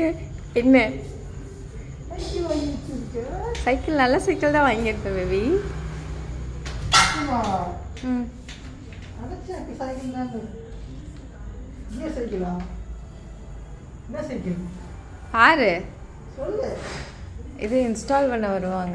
என்ன சைக்கிள் நல்ல சைக்கிள் தான் வாங்கியிருப்பேன் பேபி ம் சைக்கிள் தான் என்ன சைக்கிளா என்ன சைக்கிள் ஆறு சொல்லு இது இன்ஸ்டால் பண்ண வருவாங்க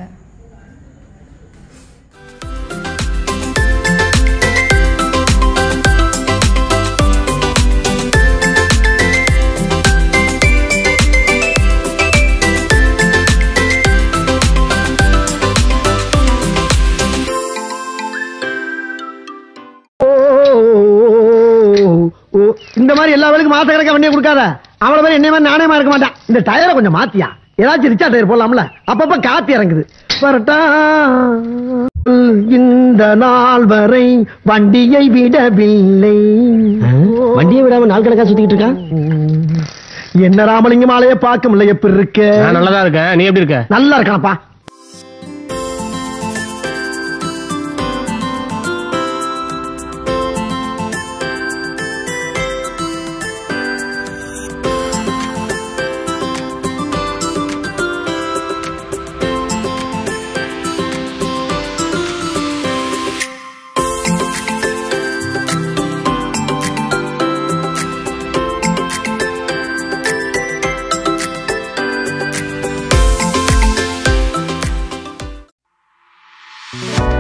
இந்த மாதிரி எல்லா வேலைக்கும் மாச கணக்கா வண்டியை கொடுக்காத அவள மாதிரி என்ன மாதிரி நானே இருக்க மாட்டேன் இந்த டயரை கொஞ்சம் மாத்தியா ஏதாச்சும் ரிச்சா டயர் போடலாம்ல அப்பப்ப காத்து இறங்குது வரட்டா இந்த நாள் வரை வண்டியை விடவில்லை வண்டியை விடாம நாள் கணக்கா சுத்திக்கிட்டு இருக்கான் என்ன ராமலிங்கம் ஆலைய பார்க்க முடியல எப்படி இருக்க நான் நல்லதா இருக்கேன் நீ எப்படி இருக்க நல்லா இருக்கானப்பா ஆ